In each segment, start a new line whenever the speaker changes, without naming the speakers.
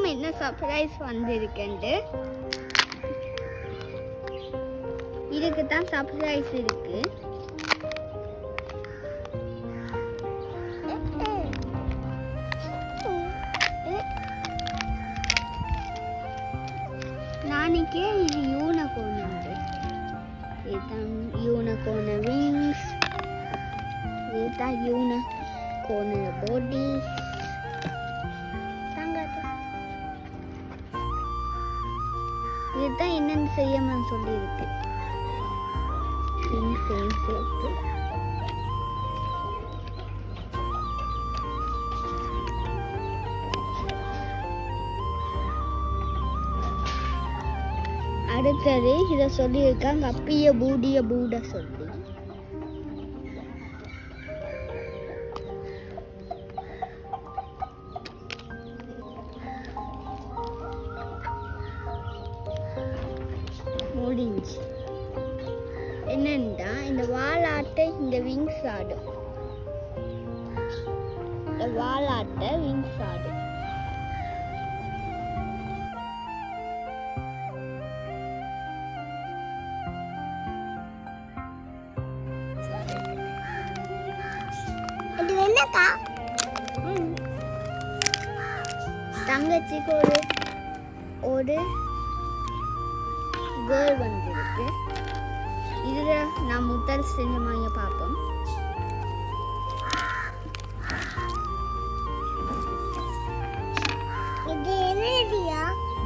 பார்ப்போம் என்ன சர்ப்ரைஸ் வந்திருக்குன்ட்டு இதுக்கு தான் சர்ப்ரைஸ் இருக்கு நாளைக்கே இது யூனகோன் உண்டு இதுதான் யூனகோன விங்ஸ் இதுதான் யூனகோன பாடி இதுதான் என்னென்னு செய்யணும்னு சொல்லியிருக்கு விங்ஸையும் சேர்த்து அடுத்தது இதை சொல்லியிருக்காங்க அப்பிய பூடிய பூட சொல்லி முடிஞ்சு என்னன்னா இந்த வாலாட்டை இந்த விங்ஸ் ஆடும் இந்த வாலாட்டை விங்ஸ் ஆடும்
இது என்னக்கா
ம். தங்கச்சிக்கு ஒரு ஒரு கேர்ள் வந்திருக்கு இதுல நான் முதல் சினிமாய பார்ப்போம்
இது என்னடியா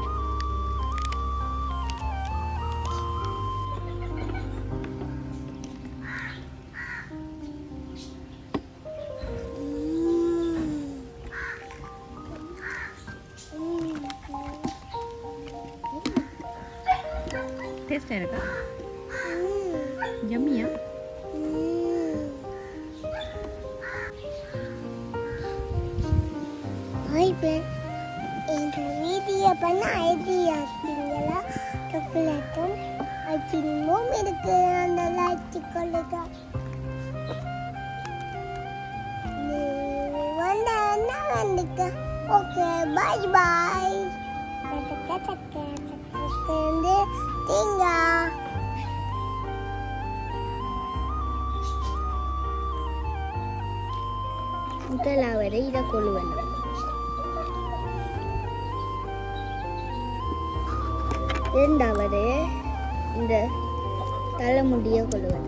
டேஸ்டாக இருக்கா ஜம்மியா
இப்போ இந்த வீடியோ பண்ண ஐடியா இருக்கீங்களா சாக்லேட்டும் ஐஸ்கிரீமும் இருக்கு அந்த லாய்ச்சி கொள்ளுங்க நீ வந்த என்ன வந்துக்க ஓகே பாய் பாய் சக்க சக்க சக்க தீங்கா
முதலாவது இதை கொள்ளுவேன் இரண்டாவது இந்த தலைமுடிய கொள்ளுவேன்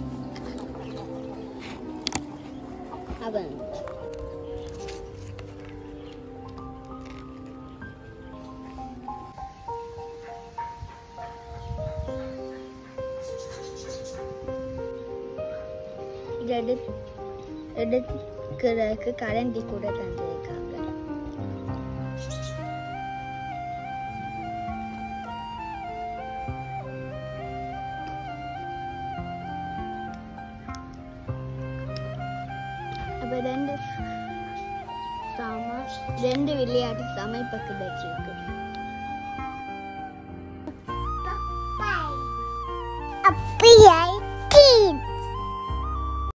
அவன் இது எடு எடுக்கிறதுக்கு கரண்டி கூட தந்திருக்காங்க அப்போ ரெண்டு சாமா ரெண்டு விளையாட்டு சமைப்பக்கு வச்சிருக்கு